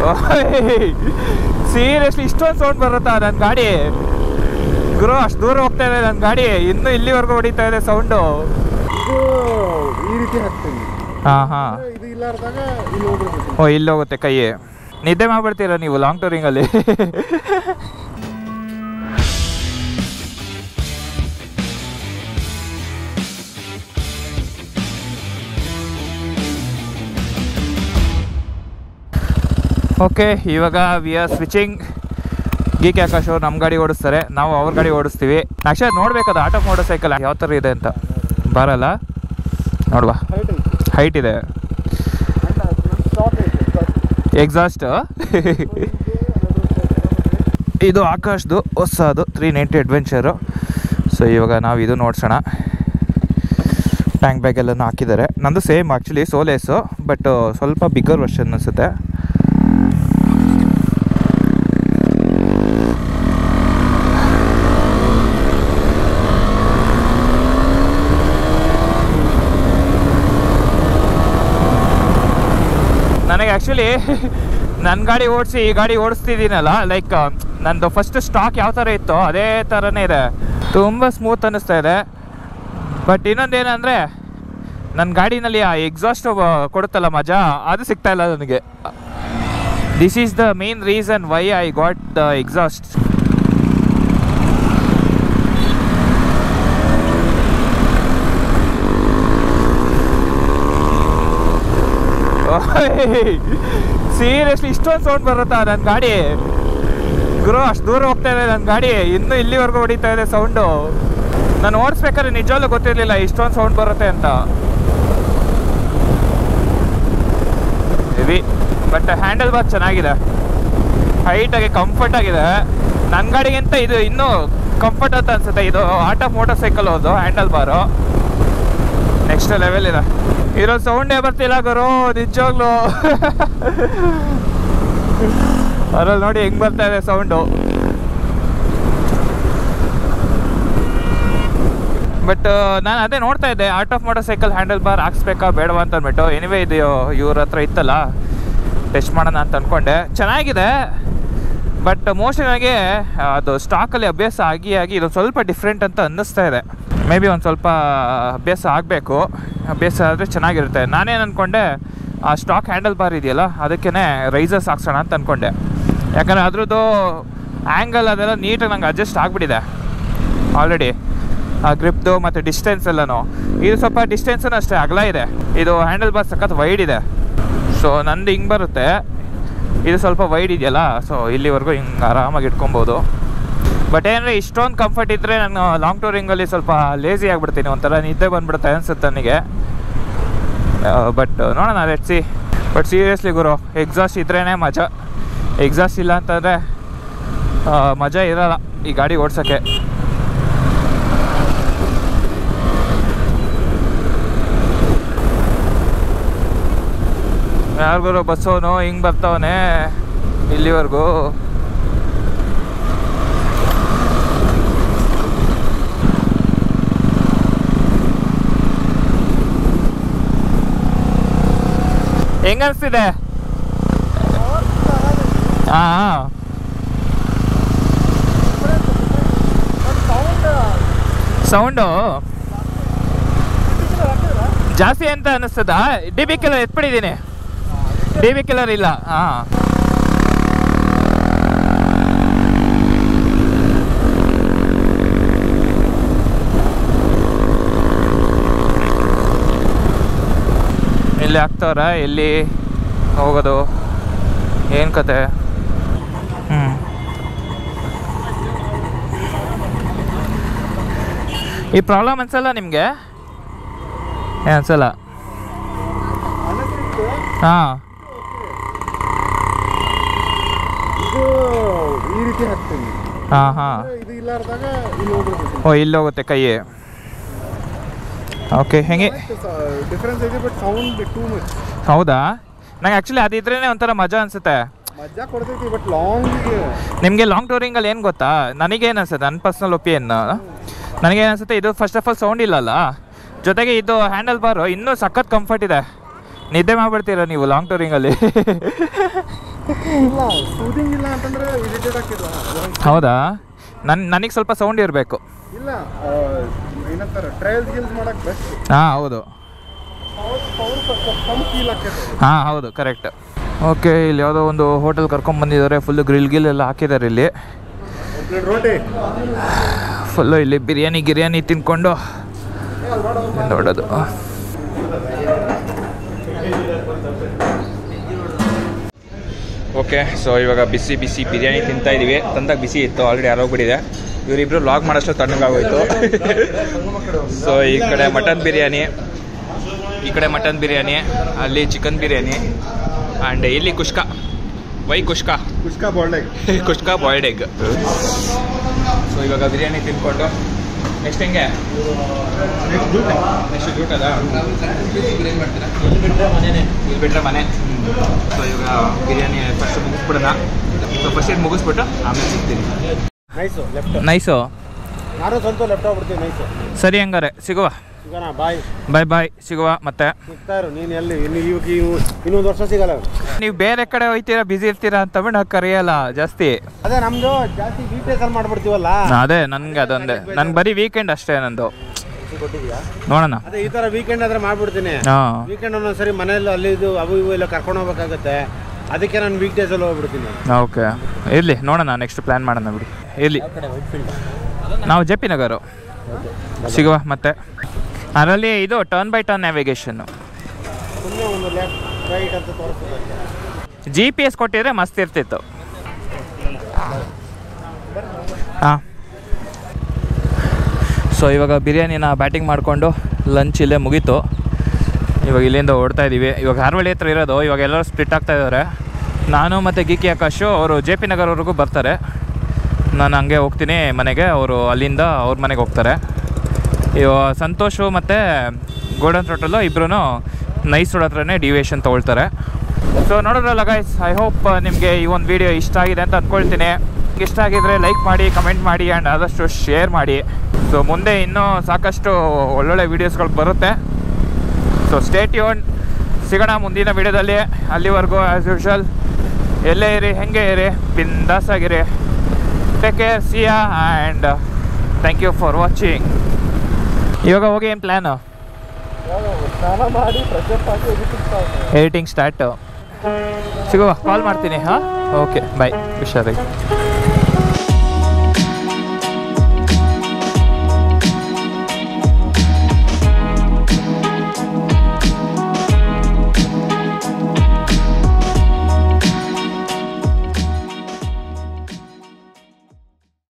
seriously ಇಷ್ಟೊಂದು sound ಬರುತ್ತಾ ನನ್ನ ಗಾಡಿ ಗುರು ಅಷ್ಟು ದೂರ ಹೋಗ್ತಾ ಇದೆ ನನ್ನ ಗಾಡಿ ಇನ್ನೂ ಇಲ್ಲಿವರೆಗೂ ಹೊಡಿತಾ ಇದೆ ಸೌಂಡು ಇದು ಈ ರೀತಿ ಹಾಕ್ತೀನಿ ಹಾಂ ಹಾಂ ಇದು ಇಲ್ಲಾರ್ದಾಗ ಇಲ್ಲಿ ಹೋಗ್ಬಿಡ್ತೀನಿ ಓ ಇಲ್ಲಿ ಹೋಗುತ್ತೆ ಕೈ ನಿದ್ದೆ ಮಾಡ್ಬಿಡ್ತೀರಾ ನೀವು ಲಾಂಗ್ ಟೂರಿಂಗಲ್ಲಿ ಓಕೆ ಇವಾಗ ವಿ ಆರ್ ಸ್ವಿಚಿಂಗ್ ಗೀಕೆ ಆಕಾಶ್ ಅವ್ರು ನಮ್ಮ ಗಾಡಿ ಓಡಿಸ್ತಾರೆ ನಾವು ಅವ್ರ ಗಾಡಿ ಓಡಿಸ್ತೀವಿ ಆ್ಯಕ್ಚುಲಿ ನೋಡ್ಬೇಕದು ಆಟೋ ಮೋಟರ್ ಸೈಕಲ್ ಯಾವ ಥರ ಇದೆ ಅಂತ ಬರಲ್ಲ ನೋಡುವ ಹೈಟ್ ಐತಿ ಹೈಟ್ ಇದೆ ಅಂಡ್ ಅದು ಸ್ಟಾಕ್ ಐತಿ ಎಕ್ಸಾಸ್ಟ್ ಇದು ಆಕಾಶ್ದು ಹೊಸದು ತ್ರೀ ನೈಂಟಿ ಅಡ್ವೆಂಚರು ಸೊ ಇವಾಗ ನಾವು ಇದು ನೋಡ್ಸೋಣ ಟ್ಯಾಂಕ್ ಬ್ಯಾಗ್ ಎಲ್ಲನೂ ಹಾಕಿದ್ದಾರೆ ನಂದು ಸೇಮ್ ಆ್ಯಕ್ಚುಲಿ ಸೋಲೇಸು ಬಟ್ ಸ್ವಲ್ಪ ಬಿಗ್ಗರ್ ವರ್ಷನ್ ಅನಿಸುತ್ತೆ ನನಗೆ ಆ್ಯಕ್ಚುಲಿ ನನ್ನ ಗಾಡಿ ಓಡಿಸಿ ಈ ಗಾಡಿ ಓಡಿಸ್ತಿದ್ದೀನಲ್ಲ ಲೈಕ್ ನಂದು ಫಸ್ಟ್ ಸ್ಟಾಕ್ ಯಾವ ಥರ ಇತ್ತು ಅದೇ ಥರನೇ ಇದೆ ತುಂಬ ಸ್ಮೂತ್ ಅನ್ನಿಸ್ತಾ ಇದೆ ಬಟ್ ಇನ್ನೊಂದೇನೆಂದರೆ ನನ್ನ ಗಾಡಿನಲ್ಲಿ ಆ ಎಕ್ಸಾಸ್ಟ್ ಕೊಡುತ್ತಲ್ಲ ಮಜಾ ಅದು ಸಿಗ್ತಾ ಇಲ್ಲ ನನಗೆ this is the main reason why I got the exhaust seriously ಇಷ್ಟೊಂದು ಸೌಂಡ್ ಬರುತ್ತಾ ನನ್ನ ಗಾಡಿ ಗುರು ಅಷ್ಟು ದೂರ ಹೋಗ್ತಾ ಇದೆ ನನ್ನ ಗಾಡಿ ಇನ್ನೂ ಇಲ್ಲಿವರೆಗೂ ಹೊಡಿತಾ ಇದೆ ಸೌಂಡು ನಾನು ಓಡಿಸ್ಬೇಕಾದ್ರೆ ನಿಜವಾಗ್ಲೂ ಗೊತ್ತಿರಲಿಲ್ಲ ಇಷ್ಟೊಂದು ಸೌಂಡ್ ಬರುತ್ತೆ ಅಂತ ಹೆವಿ ಬಟ್ ಹ್ಯಾಂಡಲ್ ಬಾರ್ ಚೆನ್ನಾಗಿದೆ ಹೈಟಾಗಿ ಕಂಫರ್ಟ್ ಆಗಿದೆ ನನ್ನ ಗಾಡಿಗಿಂತ ಇದು ಇನ್ನೂ ಕಂಫರ್ಟ್ ಅಂತ ಅನ್ಸುತ್ತೆ ಇದು ಆಟೋ ಮೋಟರ್ ಸೈಕಲ್ ಅದು ಹ್ಯಾಂಡಲ್ ಬಾರು ನೆಕ್ಸ್ಟ್ ಲೆವೆಲ್ ಇದೆ ಇರೋ ಸೌಂಡೇ ಬರ್ತಿಲ್ಲ ಗುರು ನಿಜವಾಗ್ಲು ಅದ್ರಲ್ಲಿ ನೋಡಿ ಹೆಂಗ್ ಬರ್ತಾ ಇದೆ ಸೌಂಡು ಬಟ್ ನಾನು ಅದೇ ನೋಡ್ತಾ ಇದ್ದೆ art of motorcycle handlebar ಹಾಕ್ಸ್ಬೇಕಾ ಬೇಡವಾ ಅಂತ ಅಂದ್ಬಿಟ್ಟು ಎನಿವೇ ಇದು ಇವ್ರ ಹತ್ರ ಇತ್ತಲ್ಲ ಟೆಸ್ಟ್ ಮಾಡೋಣ ಅಂತ ಅಂದ್ಕೊಂಡೆ ಚೆನ್ನಾಗಿದೆ ಬಟ್ ಮೋಸ್ಟ್ಲಿ ನನಗೆ ಅದು ಸ್ಟಾಕಲ್ಲಿ ಅಭ್ಯಾಸ ಆಗಿ ಆಗಿ ಇದೊಂದು ಸ್ವಲ್ಪ ಡಿಫ್ರೆಂಟ್ ಅಂತ ಅನ್ನಿಸ್ತಾ ಇದೆ ಮೇ ಬಿ ಒಂದು ಸ್ವಲ್ಪ ಅಭ್ಯಾಸ ಆಗಬೇಕು ಅಭ್ಯಾಸ ಆದರೆ ಚೆನ್ನಾಗಿರುತ್ತೆ ನಾನೇನು ಅಂದ್ಕೊಂಡೆ ಆ ಸ್ಟಾಕ್ ಹ್ಯಾಂಡಲ್ ಬಾರ್ ಇದೆಯಲ್ಲ ಅದಕ್ಕೇ ರೈಸರ್ಸ್ ಹಾಕ್ಸೋಣ ಅಂತ ಅಂದ್ಕೊಂಡೆ ಯಾಕಂದರೆ ಅದ್ರದ್ದು ಆ್ಯಂಗಲ್ ಅದೆಲ್ಲ ನೀಟಾಗಿ ನಂಗೆ ಅಡ್ಜಸ್ಟ್ ಆಗಿಬಿಟ್ಟಿದೆ ಆಲ್ರೆಡಿ ಆ ಗ್ರಿಪ್ದು ಮತ್ತು ಡಿಸ್ಟೆನ್ಸ್ ಎಲ್ಲನೂ ಇದು ಸ್ವಲ್ಪ ಡಿಸ್ಟೆನ್ಸೂ ಅಷ್ಟೇ ಅಗಲ ಇದೆ ಇದು ಹ್ಯಾಂಡಲ್ ಬಾರ್ ಸಖತ್ ವೈಡ್ ಇದೆ ಸೊ ನಂದು ಹಿಂಗೆ ಬರುತ್ತೆ ಇದು ಸ್ವಲ್ಪ ವೈಡ್ ಇದೆಯಲ್ಲ ಸೊ ಇಲ್ಲಿವರೆಗೂ ಹಿಂಗೆ ಆರಾಮಾಗಿ ಇಟ್ಕೊಬೋದು ಬಟ್ ಏನಂದರೆ ಇಷ್ಟೊಂದು ಕಂಫರ್ಟ್ ಇದ್ದರೆ ನಾನು ಲಾಂಗ್ ಟೂರಿಂಗಲ್ಲಿ ಸ್ವಲ್ಪ ಲೇಸಿ ಆಗಿಬಿಡ್ತೀನಿ ಒಂಥರ ನಿದ್ದೆ ಬಂದ್ಬಿಡುತ್ತೆ ಅನಿಸುತ್ತೆ ನನಗೆ ಬಟ್ ನೋಡೋಣ ಸಿ ಬಟ್ ಸೀರಿಯಸ್ಲಿ ಗುರು ಎಕ್ಸಾಸ್ಟ್ ಇದ್ರೇ ಮಜಾ ಎಕ್ಸಾಸ್ಟ್ ಇಲ್ಲ ಅಂತಂದರೆ ಮಜಾ ಇರಲ್ಲ ಈ ಗಾಡಿ ಓಡ್ಸೋಕ್ಕೆ ಯಾರಿಗೂ ಬಸ್ಸವನು ಹಿಂಗೆ ಬರ್ತಾವನೆ ಇಲ್ಲಿವರೆಗೂ ಹೆಂಗ ಅನಿಸ್ತಿದೆ ಹಾಂ ಸೌಂಡು ಜಾಸ್ತಿ ಅಂತ ಅನಿಸ್ತದ ಡಿ ಬಿ ಕಿಲರ್ ಎತ್ಬಿಟ್ಟಿದ್ದೀನಿ ಡಿ ಬಿ ಕಿಲರ್ ಇಲ್ಲ ಹಾಂ ಇಲ್ಲಿ ಹಾಕ್ತವ್ರ ಎಲ್ಲಿ ಹೋಗೋದು ಏನು ಕತೆ ಹ್ಞೂ ಈ ಪ್ರಾಬ್ಲಮ್ ಅನ್ಸಲ್ಲ ನಿಮಗೆ ಏನು ಅನ್ಸಲ್ಲ ಹಾಂ ಇದು ಈ ರೀತಿ ಹಾಕ್ತೀನಿ ಹಾಂ ಹಾಂ ಇದು ಇಲ್ಲಾರ್ದಾಗ ಇಲ್ಲಿ ಹೋಗ್ಬಿಡ್ತೀನಿ ಓ ಇಲ್ಲಿ ಹೋಗುತ್ತೆ ಕೈ ಓಕೆ ಹೆಂಗೆ ಡಿಫ್ರೆನ್ಸ್ ಇದೆ ಬಟ್ ಸೌಂಡ್ ಟೂ ಮಚ್ ಹೌದಾ ನಂಗೆ ಆ್ಯಕ್ಚುಲಿ ಅದಿದ್ರೇ ಒಂಥರ ಮಜಾ ಅನಿಸುತ್ತೆ ಮಜಾ ಕೊಡ್ತೈತಿ ಬಟ್ ಲಾಂಗಿಗೆ ನಿಮಗೆ ಲಾಂಗ್ ಟೂರಿಂಗಲ್ಲಿ ಏನು ಗೊತ್ತಾ ನನಗೇನು ಅನ್ಸುತ್ತೆ ನನ್ನ ಪರ್ಸ್ನಲ್ ಒಪಿನಿಯನ್ ನನಗೇನು ಅನ್ಸುತ್ತೆ ಇದು ಫಸ್ಟ್ ಆಫ್ ಆಲ್ ಸೌಂಡ್ ಇಲ್ಲಲ್ಲ ಜೊತೆಗೆ ಇದು ಹ್ಯಾಂಡಲ್ ಬಾರು ಇನ್ನೂ ಸಖತ್ ಕಂಫರ್ಟ್ ಇದೆ ನಿದ್ದೆ ಮಾಡ್ಬಿಡ್ತೀರ ನೀವು ಲಾಂಗ್ ಟೂರಿಂಗಲ್ಲಿ ಇಲ್ಲ ಸೂದಿಂಗ್ ಇಲ್ಲ ಅಂತಂದ್ರೆ ಇರಿಟೇಟ್ ಆಗ್ತಿಲ್ಲ ಹೌದಾ ನನ್ನ ನನಗೆ ಸ್ವಲ್ಪ ಸೌಂಡ್ ಇರಬೇಕು ಇಲ್ಲ ಆ, ಏನಂತಾರೆ ಟ್ರಯಲ್ಸ್ ಗಿಲ್ಸ್ ಮಾಡಕ್ ಬೆಸ್ಟ್ ಹಾಂ ಹೌದು ಪವರ್ ಕಮ್ ಫೀಲ್ ಆಗ್ತೈತೆ ಹಾಂ ಹೌದು ಕರೆಕ್ಟ್ ಓಕೆ ಇಲ್ಲಿ ಯಾವುದೋ ಒಂದು ಹೋಟೆಲ್ ಕರ್ಕೊಂಡ್ ಬಂದಿದ್ದಾರೆ ಫುಲ್ಲು ಗ್ರಿಲ್ ಗಿಲ್ ಎಲ್ಲ ಹಾಕಿದ್ದಾರೆ ಇಲ್ಲಿ ಪ್ಲೇಟ್ ರೋಟಿ ಫುಲ್ಲು ಇಲ್ಲಿ ಬಿರಿಯಾನಿ ಗಿರಿಯಾನಿ ತಿನ್ಕೊಂಡು ನೋಡೋದು ಓಕೆ ಸೊ ಇವಾಗ ಬಿಸಿ ಬಿಸಿ ಬಿರಿಯಾನಿ ತಿಂತಾ ಇದೀವಿ ತಂದಾಗ ಬಿಸಿ ಇತ್ತು ಆಲ್ರೆಡಿ ಆರೋಗ್ಬಿಟ್ಟಿದೆ ಇವರಿಬ್ರು ಲಾಗ್ ಮಾಡೋಷ್ಟು ತಣ್ಣಗಾಗೋಯ್ತು ಸೊ ಈ ಕಡೆ ಮಟನ್ ಬಿರಿಯಾನಿ ಈ ಕಡೆ ಮಟನ್ ಬಿರಿಯಾನಿ ಅಲ್ಲಿ ಚಿಕನ್ ಬಿರಿಯಾನಿ ಆ್ಯಂಡ್ ಇಲ್ಲಿ kushka why kushka kushka boiled kushka boiled egg so ಇವಾಗ ಬಿರಿಯಾನಿ ತಿನ್ಕೊಂಡು ನೆಕ್ಸ್ಟ್ ಹೆಂಗೆ ನೆಕ್ಸ್ಟ್ ಊಟದ ಇಲ್ಲಿ ಬಿಟ್ರೆ ಮನೆ ಸೊ ಇವಾಗ ಬಿರಿಯಾನಿ ಫಸ್ಟ್ ಮುಗಿಸ್ಬಿಡೋಣ ಸೊ ಫಸ್ಟ್ ಇದು ಮುಗಿಸ್ಬಿಟ್ಟು ಆಮೇಲೆ ಸಿಗ್ತೀನಿ ನೈಸು ಲೆಫ್ಟ್ ನೈಸು ನಾನು ಸ್ವಂತ ಲೆಫ್ಟ್ ಹೋಗ್ಬಿಡ್ತೀನಿ ನೈಸು ಸರಿ ಹಂಗಾರೆ ಸಿಗುವ ಈಗ ನಾ ಬಾಯ್ ಬಾಯ್ ಬಾಯ್ ಸಿಗುವ ಮತ್ತೆ ಸಿಗ್ತಾ ಇರು ನೀನು ಎಲ್ಲಿ ಇನ್ನು ಇವಾಗ ಇವು- ಇನ್ನೊಂದು ವರ್ಷ ಸಿಗಲ್ಲ ನೀವು ಬೇರೆ ಕಡೆ ಹೋಯ್ತೀರಾ ಬಿಸಿ ಇರ್ತೀರಾ ಅಂತ ಬಿಟ್ಟು ನಾವು ಕರೆಯಲ್ಲ ಜಾಸ್ತಿ ಅದೇ ನಮ್ದು ಜಾಸ್ತಿ ವೀಕ್ಡೇಸ್ ಅಲ್ಲಿ ಮಾಡ್ಬಿಡ್ತೀವಲ್ಲ ಅದೇ ನನ್ಗೆ ಅದೊಂದೇ ನನ್ಗೆ ಬರೀ ವೀಕೆಂಡ್ ಅಷ್ಟೇ ನಂದು ಕೊಟ್ಟಿದ್ಯಾ ನೋಡೋಣ ಅದೇ ಈ ತರ ವೀಕೆಂಡ್ ಆದ್ರೆ ಮಾಡ್ಬಿಡ್ತೀನಿ ಹಾಂ ವೀಕೆಂಡ್ ಒಂದೊಂದ್ಸರಿ ಮನೇಲಿ ಅಲ್ಲಿ ಇದು ಅವು ಇವು ಎಲ್ಲ ಕರ್ಕೊಂಡು ಹೋಗ್ಬೇಕಾಗತ್ತೆ ಅದಕ್ಕೆ ನಾನು ವೀಕ್ ಡೇಸ್ ಅಲ್ಲಿ ಹೋಗ್ಬಿಡ್ತೀನಿ ಓಕೆ ಇರಲಿ ನೋಡೋಣ ನೆಕ್ಸ್ಟ್ ಪ್ಲ್ಯಾನ್ ಮಾಡೋಣ ಬಿಡಿ ಇರಲಿ ನಾವು ಜೆ ಪಿ ನಗರು ಸಿಗುವ ಮತ್ತೆ ಅದರಲ್ಲಿ ಇದು ಟರ್ನ್ ಬೈ ಟರ್ನ್ ನ್ಯಾವಿಗೇಷನ್ನು ಸುಮ್ಮನೆ ಒಂದು ಲೆಫ್ಟ್ ರೈಟ್ ಅಂತ ತೋರಿಸ್ತದೆ ಜಿ ಪಿ ಎಸ್ ಕೊಟ್ಟಿದ್ರೆ ಮಸ್ತ್ ಇರ್ತಿತ್ತು ಹಾಂ ಸೊ ಇವಾಗ ಬಿರಿಯಾನಿನ ಬ್ಯಾಟಿಂಗ್ ಮಾಡಿಕೊಂಡು ಲಂಚ್ ಇಲ್ಲೇ ಮುಗೀತು ಇವಾಗ ಇಲ್ಲಿಂದ ಓಡ್ತಾ ಇದ್ದೀವಿ ಇವಾಗ ಹಾರ್ವಳ್ಳಿ ಹತ್ರ ಇರೋದು ಇವಾಗ ಎಲ್ಲರೂ ಸ್ಪ್ಲಿಟ್ ಆಗ್ತಾ ಇದ್ದಾರೆ ನಾನು ಮತ್ತು ಗೀಕಿ ಆಕಾಶು ಅವರು ಜೆ ಪಿ ನಗರ್ವರೆಗೂ ಬರ್ತಾರೆ ನಾನು ಹಂಗೆ ಹೋಗ್ತೀನಿ ಮನೆಗೆ ಅವರು ಅಲ್ಲಿಂದ ಅವ್ರ ಮನೆಗೆ ಹೋಗ್ತಾರೆ ಇವಾಗ ಸಂತೋಷು ಮತ್ತು ಗೋಲ್ಡನ್ ಥ್ರೋಟಲ್ಲು ಇಬ್ಬರೂ ನೈಸ್ ರೋಡ್ ಹತ್ರನೇ ಡಿವಿಯೇಷನ್ ತೊಗೊಳ್ತಾರೆ ಸೊ ನೋಡಿದ್ರಲ್ಲ ಗೈಸ್ ಐ ಹೋಪ್ ನಿಮಗೆ ಈ ಒಂದು ವಿಡಿಯೋ ಇಷ್ಟ ಆಗಿದೆ ಅಂತ ಅಂದ್ಕೊಳ್ತೀನಿ ಇಷ್ಟ ಆಗಿದ್ರೆ ಲೈಕ್ ಮಾಡಿ ಕಮೆಂಟ್ ಮಾಡಿ ಆ್ಯಂಡ್ ಆದಷ್ಟು ಶೇರ್ ಮಾಡಿ ಸೊ ಮುಂದೆ ಇನ್ನೂ ಸಾಕಷ್ಟು ಒಳ್ಳೊಳ್ಳೆ ವೀಡಿಯೋಸ್ಗಳು ಬರುತ್ತೆ ಸೊ ಸ್ಟೇಟ್ ಯೂನ್ ಸಿಗೋಣ ಮುಂದಿನ ವಿಡಿಯೋದಲ್ಲಿ ಅಲ್ಲಿವರೆಗೂ ಆ್ಯಸ್ ಯೂಶುವಲ್ ಎಲ್ಲೇ ಇರಿ ಹೆಂಗೆ ಇರಿ ಬಿಂದಾಸ್ ಆಗಿರಿ take care see ya and thank you for watching ಇವಾಗ ಹೋಗಿ ಏನು ಪ್ಲ್ಯಾನು ಸ್ನಾನ ಮಾಡಿ ಫ್ರೆಶ್ ಅಪ್ ಆಗಿ ಎಡಿಟಿಂಗ್ ಎಡಿಟಿಂಗ್ ಸ್ಟಾರ್ಟು ಸಿಗುವ ಕಾಲ್ ಮಾಡ್ತೀನಿ ಹಾಂ ಓಕೆ ಬಾಯ್ ಹುಷಾರಾಗಿ